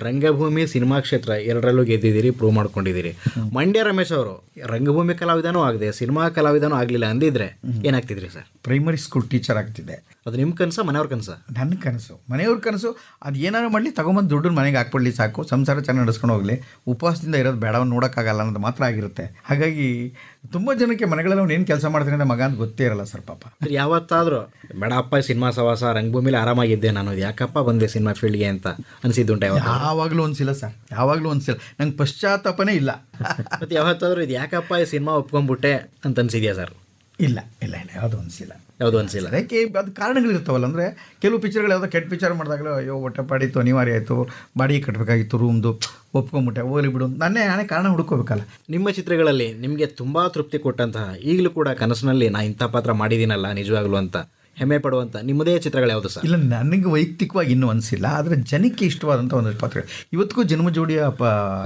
ರಂಗಭೂಮಿ ಸಿನಿಮಾ ಕ್ಷೇತ್ರ ಎರಡರಲ್ಲೂ ಗೆದ್ದಿದ್ದೀರಿ ಪ್ರೂವ್ ಮಾಡ್ಕೊಂಡಿದ್ದೀರಿ ಮಂಡ್ಯ ರಮೇಶ್ ಅವರು ರಂಗಭೂಮಿ ಕಲಾವಿದನೂ ಆಗದೆ ಸಿನಿಮಾ ಕಲಾವಿದನೂ ಆಗಲಿಲ್ಲ ಅಂದಿದ್ರೆ ಏನಾಗ್ತಿದ್ರಿ ಸರ್ ಪ್ರೈಮರಿ ಸ್ಕೂಲ್ ಟೀಚರ್ ಆಗ್ತಿದ್ದೆ ಅದು ನಿಮ್ಮ ಕನಸ ಮನೆಯವ್ರ ಕನಸ ನನ್ನ ಕನಸು ಮನೆಯವ್ರ ಕನಸು ಅದು ಏನಾರು ಮಾಡಲಿ ತಗೊಂಬಂದು ದುಡ್ಡನ್ನ ಮನೆಗೆ ಹಾಕ್ಬಿಡ್ಲಿ ಸಾಕು ಸಂಸಾರ ಚೆನ್ನಾಗಿ ನಡೆಸ್ಕೊಂಡು ಹೋಗಲಿ ಉಪವಾಸದಿಂದ ಇರೋದು ಬೇಡವನ್ನು ನೋಡೋಕ್ಕಾಗಲ್ಲ ಅನ್ನೋದು ಮಾತ್ರ ಆಗಿರುತ್ತೆ ಹಾಗಾಗಿ ತುಂಬ ಜನಕ್ಕೆ ಮನೆಗಳಲ್ಲಿ ಅವ್ನು ಏನು ಕೆಲಸ ಮಾಡ್ತಾನೆ ಅಂತ ಮಗ ಅಂತ ಗೊತ್ತೇ ಇರಲ್ಲ ಸರ್ ಪಾಪ ಸರ್ ಯಾವತ್ತಾದರೂ ಬೇಡ ಅಪ್ಪ ಸಿನಿಮಾ ಸವಾಸ ರಂಗಭೂಮಿಲಿ ಆರಾಮಾಗಿದ್ದೆ ನಾನು ಯಾಕಪ್ಪ ಬಂದೆ ಸಿನಿಮಾ ಫೀಲ್ಡ್ಗೆ ಅಂತ ಅನಿಸಿದ್ದುಂಟ ಯಾವತ್ತ ಯಾವಾಗಲೂ ಅನಿಸಿಲ್ಲ ಸರ್ ಯಾವಾಗಲೂ ಅನಿಸಿಲ್ಲ ನಂಗೆ ಪಶ್ಚಾತ್ತಾಪನೇ ಇಲ್ಲ ಮತ್ತು ಯಾವತ್ತಾದರೂ ಇದು ಯಾಕಪ್ಪ ಈ ಸಿನಿಮಾ ಒಪ್ಕೊಂಡ್ಬಿಟ್ಟೆ ಅಂತ ಅನ್ಸಿದ್ಯಾ ಸರ್ ಇಲ್ಲ ಇಲ್ಲ ಇಲ್ಲ ಯಾವುದು ಅನಿಸಿಲ್ಲ ಯಾವುದು ಅನಿಸಿಲ್ಲ ಅದಕ್ಕೆ ಅದು ಕಾರಣಗಳಿರ್ತಾವಲ್ಲ ಅಂದರೆ ಕೆಲವು ಪಿಕ್ಚರ್ಗಳು ಯಾವುದೋ ಕೆಟ್ಟ ಪಿಕ್ಚರ್ ಮಾಡಿದಾಗಲೂ ಅಯ್ಯೋ ಹೊಟ್ಟೆ ಪಾಡಿತ್ತು ಅನಿವಾರ್ಯ ಆಯಿತು ಬಾಡಿಗೆ ಕಟ್ಟಬೇಕಾಗಿತ್ತು ರೂಮ್ದು ಒಪ್ಕೊಂಬಿಟ್ಟೆ ಹೋಗ್ಲಿ ಬಿಡು ನಾನೇ ನಾನೇ ಕಾರಣ ಹುಡ್ಕೋಬೇಕಲ್ಲ ನಿಮ್ಮ ಚಿತ್ರಗಳಲ್ಲಿ ನಿಮಗೆ ತುಂಬ ತೃಪ್ತಿ ಕೊಟ್ಟಂತಹ ಈಗಲೂ ಕೂಡ ಕನಸಿನಲ್ಲಿ ನಾ ಇಂಥ ಪಾತ್ರ ಮಾಡಿದ್ದೀನಲ್ಲ ನಿಜವಾಗ್ಲೂ ಅಂತ ಹೆಮ್ಮೆ ಪಡುವಂಥ ನಿಮ್ಮದೇ ಚಿತ್ರಗಳು ಯಾವುದು ಸರ್ ಇಲ್ಲ ನನಗೆ ವೈಯಕ್ತಿಕವಾಗಿ ಇನ್ನೂ ಅನಿಸಿಲ್ಲ ಆದರೆ ಜನಕ್ಕೆ ಇಷ್ಟವಾದಂಥ ಒಂದಷ್ಟು ಪಾತ್ರಗಳು ಇವತ್ತಿಗೂ ಜನ್ಮ ಜೋಡಿಯ ಪ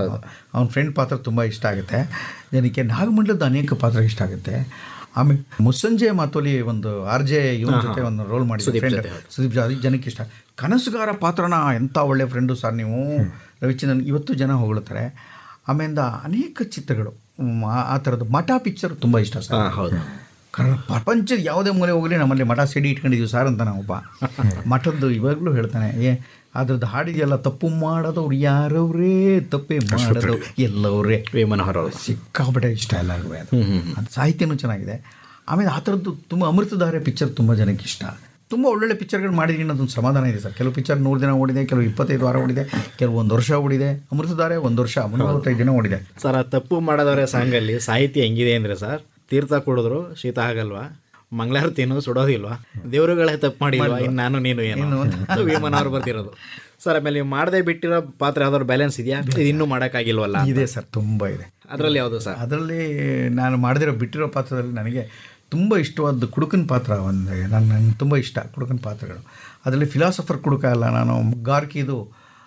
ಅವನ ಫ್ರೆಂಡ್ ಪಾತ್ರ ತುಂಬ ಇಷ್ಟ ಆಗುತ್ತೆ ಜನಕ್ಕೆ ನಾಗಮಂಡಲದ ಅನೇಕ ಪಾತ್ರ ಇಷ್ಟ ಆಗುತ್ತೆ ಆಮೇಲೆ ಮುಸ್ಸಂಜೆ ಮಾತೋಲಿ ಒಂದು ಆರ್ ಜೆ ಇವನ ಜೊತೆ ಒಂದು ರೋಲ್ ಮಾಡಿ ಫ್ರೆಂಡ್ ಸುದೀಪ್ ಜಾ ಅದು ಜನಕ್ಕೆ ಇಷ್ಟ ಕನಸುಗಾರ ಪಾತ್ರನ ಎಂಥ ಒಳ್ಳೆ ಫ್ರೆಂಡು ಸರ್ ನೀವು ರವಿಚಂದ್ರನ್ ಇವತ್ತು ಜನ ಹೊಗಳ್ತಾರೆ ಆಮೇಲಿಂದ ಅನೇಕ ಚಿತ್ರಗಳು ಹ್ಮ್, ಆ- ಆ ಥರದ್ದು ಮಠ ಪಿಕ್ಚರ್ ತುಂಬ ಇಷ್ಟ ಸರ್ ಹಾಂ ಹೌದು ಕಾರಣ ಪ್ರಪಂಚದ ಯಾವುದೇ ಮೂಲೆ ಹೋಗಲಿ ನಮ್ಮಲ್ಲಿ ಮಠ ಸಿಡಿ ಇಟ್ಕೊಂಡಿದ್ದೀವಿ ಸರ್ ಅಂತ ನಾವೊಬ್ಬ ಮಠದ್ದು ಇವಾಗಲೂ ಹೇಳ್ತಾನೆ ಏ ಅದ್ರದ್ದು ಹಾಡಿದೆಯಲ್ಲ ತಪ್ಪು ಮಾಡೋದವ್ರು ಯಾರವ್ರೇ ತಪ್ಪೇ ಮಾಡೋದು ಎಲ್ಲವ್ರೇ ವಿ ಮನೋಹರ್ ಅವರು ಸಿಕ್ಕಾಪಟ್ಟೆ ಇಷ್ಟ ಎಲ್ಲರಿಗೂ ಅದು ಅದು ಸಾಹಿತ್ಯನೂ ಚೆನ್ನಾಗಿದೆ ಆಮೇಲೆ ಆ ಥರದ್ದು ತುಂಬ ಅಮೃತಧಾರೆ ಪಿಕ್ಚರ್ ತುಂಬ ಜನಕ್ಕೆ ಇಷ್ಟ ತುಂಬ ಒಳ್ಳೊಳ್ಳೆ ಪಿಕ್ಚರ್ಗಳು ಮಾಡಿದ್ದೀನಿ ಅನ್ನೋದೊಂದು ಸಮಾಧಾನ ಇದೆ ಸರ್ ಕೆಲವು ಪಿಕ್ಚರ್ ನೂರು ದಿನ ಓಡಿದೆ ಕೆಲವು ಇಪ್ಪತ್ತೈದು ವಾರ ಓಡಿದೆ ಕೆಲವು ಒಂದು ವರ್ಷ ಓಡಿದೆ ಅಮೃತಧಾರೆ ಒಂದು ವರ್ಷ ಮೂವತ್ತೈದು ದಿನ ಓಡಿದೆ ಸರ್ ಆ ತಪ್ಪು ಮಾಡೋದವರೇ ಸಾಂಗಲ್ಲಿ ಸಾಹಿತ್ಯ ಹೆಂಗಿದೆ ಅಂದರೆ ಸರ್ ತೀರ್ಥ ಕುಡಿದ್ರು ಶೀತ ಆಗಲ್ವಾ ಮಂಗಳಾರತಿನೂ ಸುಡೋದಿಲ್ವಾ ದೇವರುಗಳೇ ತಪ್ಪು ಮಾಡಿಲ್ವಾ ಇನ್ನು ನಾನು ನೀನು ಏನು ಅಂತ ವಿ ಮನೋಹರ್ ಬರ್ತಿರೋದು ಸರ್ ಆಮೇಲೆ ನೀವು ಮಾಡದೆ ಬಿಟ್ಟಿರೋ ಪಾತ್ರ ಯಾವ್ದಾದ್ರು ಬ್ಯಾಲೆನ್ಸ್ ಇದೆಯಾ ಇದು ಇನ್ನೂ ಮಾಡೋಕ್ಕಾಗಿಲ್ವಲ್ಲ ಇದೆ ಸರ್ ತುಂಬ ಇದೆ ಅದರಲ್ಲಿ ಯಾವುದು ಸರ್ ಅದರಲ್ಲಿ ನಾನು ಮಾಡದಿರೋ ಬಿಟ್ಟಿರೋ ಪಾತ್ರದಲ್ಲಿ ನನಗೆ ತುಂಬ ಇಷ್ಟವಾದ ಕುಡುಕನ ಪಾತ್ರ ಒಂದು ನನ್ನ ನನಗೆ ತುಂಬ ಇಷ್ಟ ಕುಡುಕನ ಪಾತ್ರಗಳು ಅದರಲ್ಲಿ ಫಿಲಾಸಫರ್ ಕುಡುಕ ಅಲ್ಲ ನಾನು ಗಾರ್ಕಿದು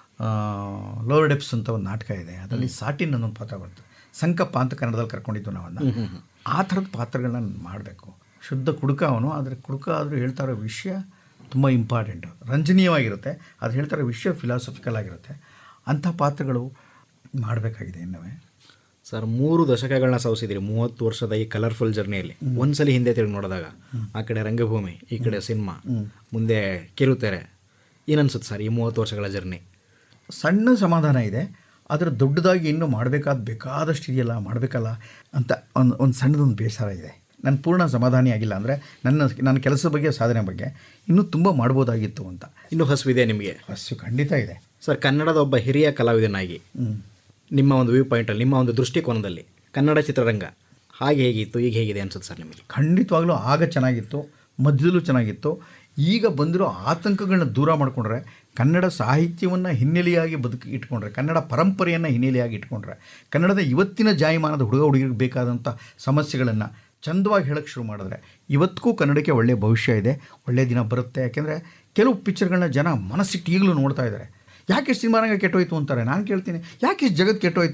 ಲೋವರ್ ಡೆಪ್ಸ್ ಅಂತ ಒಂದು ನಾಟಕ ಇದೆ ಅದರಲ್ಲಿ ಸಾಟಿನ್ ಅನ್ನೋ ಪಾತ್ರ ಬರ್ತದೆ ಸಂಕಪ್ಪ ಅಂತ ಕನ್ನಡದಲ್ಲಿ ಕರ್ಕೊಂಡಿದ್ದು ನಾವನ್ನ ಆ ಥರದ ಪಾತ್ರಗಳನ್ನ ನಾನು ಮಾಡಬೇಕು ಶುದ್ಧ ಕುಡುಕ ಅವನು ಆದರೆ ಕುಡುಕ ಆದರೂ ಹೇಳ್ತಾ ಇರೋ ವಿಷಯ ತುಂಬ ಇಂಪಾರ್ಟೆಂಟು ರಂಜನೀಯವಾಗಿರುತ್ತೆ ಅದು ಹೇಳ್ತಾ ಇರೋ ವಿಷಯ ಫಿಲಾಸಫಿಕಲ್ ಆಗಿರುತ್ತೆ ಅಂಥ ಪಾತ್ರಗಳು ಮಾಡಬೇಕಾಗಿದೆ ಇನ್ನವೇ ಸರ್ ಮೂರು ದಶಕಗಳನ್ನ ಸವಿಸಿದ್ರಿ ಮೂವತ್ತು ವರ್ಷದ ಈ ಕಲರ್ಫುಲ್ ಜರ್ನಿಯಲ್ಲಿ ಒಂದ್ಸಲಿ ಹಿಂದೆ ತಿರುಗಿ ನೋಡಿದಾಗ ಆ ಕಡೆ ರಂಗಭೂಮಿ ಈ ಕಡೆ ಸಿನಿಮಾ ಮುಂದೆ ಕಿರುತೆರೆ ಏನನ್ಸುತ್ತೆ ಸರ್ ಈ ಮೂವತ್ತು ವರ್ಷಗಳ ಜರ್ನಿ ಸಣ್ಣ ಸಮಾಧಾನ ಇದೆ ಆದರೆ ದೊಡ್ಡದಾಗಿ ಇನ್ನೂ ಮಾಡಬೇಕಾದ ಬೇಕಾದಷ್ಟು ಇದೆಯಲ್ಲ ಮಾಡಬೇಕಲ್ಲ ಅಂತ ಒಂದು ಒಂದು ಸಣ್ಣದೊಂದು ಬೇಸರ ಇದೆ ನಾನು ಪೂರ್ಣ ಸಮಾಧಾನಿ ಆಗಿಲ್ಲ ಅಂದರೆ ನನ್ನ ನನ್ನ ಕೆಲಸದ ಬಗ್ಗೆ ಸಾಧನೆ ಬಗ್ಗೆ ಇನ್ನೂ ತುಂಬ ಮಾಡ್ಬೋದಾಗಿತ್ತು ಅಂತ ಇನ್ನೂ ಹಸುವಿದೆ ನಿಮಗೆ ಅಷ್ಟು ಖಂಡಿತ ಇದೆ ಸರ್ ಕನ್ನಡದ ಒಬ್ಬ ಹಿರಿಯ ಕಲಾವಿದನಾಗಿ ನಿಮ್ಮ ಒಂದು ವ್ಯೂ ಪಾಯಿಂಟಲ್ಲಿ ನಿಮ್ಮ ಒಂದು ದೃಷ್ಟಿಕೋನದಲ್ಲಿ ಕನ್ನಡ ಚಿತ್ರರಂಗ ಹಾಗೆ ಹೇಗಿತ್ತು ಈಗ ಹೇಗಿದೆ ಅನ್ಸುತ್ತೆ ಸರ್ ನಿಮಗೆ ಖಂಡಿತವಾಗ್ಲೂ ಆಗ ಚೆನ್ನಾಗಿತ್ತು ಮಧ್ಯದಲ್ಲೂ ಚೆನ್ನಾಗಿತ್ತು ಈಗ ಬಂದಿರೋ ಆತಂಕಗಳನ್ನ ದೂರ ಮಾಡಿಕೊಂಡ್ರೆ ಕನ್ನಡ ಸಾಹಿತ್ಯವನ್ನು ಹಿನ್ನೆಲೆಯಾಗಿ ಬದುಕಿ ಇಟ್ಕೊಂಡ್ರೆ ಕನ್ನಡ ಪರಂಪರೆಯನ್ನು ಹಿನ್ನೆಲೆಯಾಗಿ ಇಟ್ಕೊಂಡ್ರೆ ಕನ್ನಡದ ಇವತ್ತಿನ ಜಾಯಮಾನದ ಹುಡುಗ ಹುಡುಗಿರಿಗೆ ಬೇಕಾದಂಥ ಸಮಸ್ಯೆಗಳನ್ನು ಚಂದವಾಗಿ ಹೇಳಕ್ಕೆ ಶುರು ಮಾಡಿದ್ರೆ ಇವತ್ತಿಗೂ ಕನ್ನಡಕ್ಕೆ ಒಳ್ಳೆಯ ಭವಿಷ್ಯ ಇದೆ ಒಳ್ಳೆಯ ದಿನ ಬರುತ್ತೆ ಯಾಕೆಂದರೆ ಕೆಲವು ಪಿಕ್ಚರ್ಗಳನ್ನ ಜನ ಮನಸ್ಸಿಟ್ಟು ಈಗಲೂ ನೋಡ್ತಾ ಇದ್ದಾರೆ ಯಾಕೆ ಸಿನಿಮಾರಂಗ ಕೆಟ್ಟೋಯ್ತು ಅಂತಾರೆ ನಾನು ಕೇಳ್ತೀನಿ ಯಾಕೆ ಇಷ್ಟು ಜಗತ್ತು ಕೆಟ್ಟೋಯ್ತು